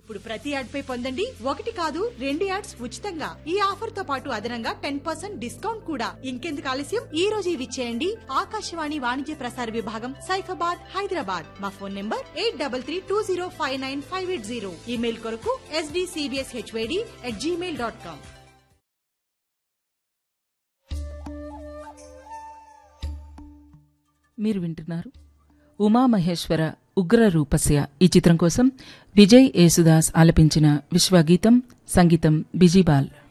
ఇప్పుడు ప్రతి యాడ్ పై పొందండి ఒకటి కాదు రెండు యాడ్స్ ఉచితంగా ఈ ఆఫర్ తో పాటు అదనంగా టెన్ పర్సెంట్ డిస్కౌంట్ కూడా ఇంకెందుకు ఆలస్యం ఈ రోజు ఇవి చేయండి ఆకాశవాణి వాణిజ్య ప్రసార విభాగం సైఫాబాద్ హైదరాబాద్ మా phone number eight double three two zero five nine five eight zero email కొరకు SDCBS HVD at Gmail dot com మీరు వింటున్నారు ఉమామహేశ్వర ఉగ్ర రూపస్య ఈ చిత్రం కోసం విజయ్ యేసుదాస్ ఆలపించిన విశ్వగీతం సంగీతం బిజీబాల్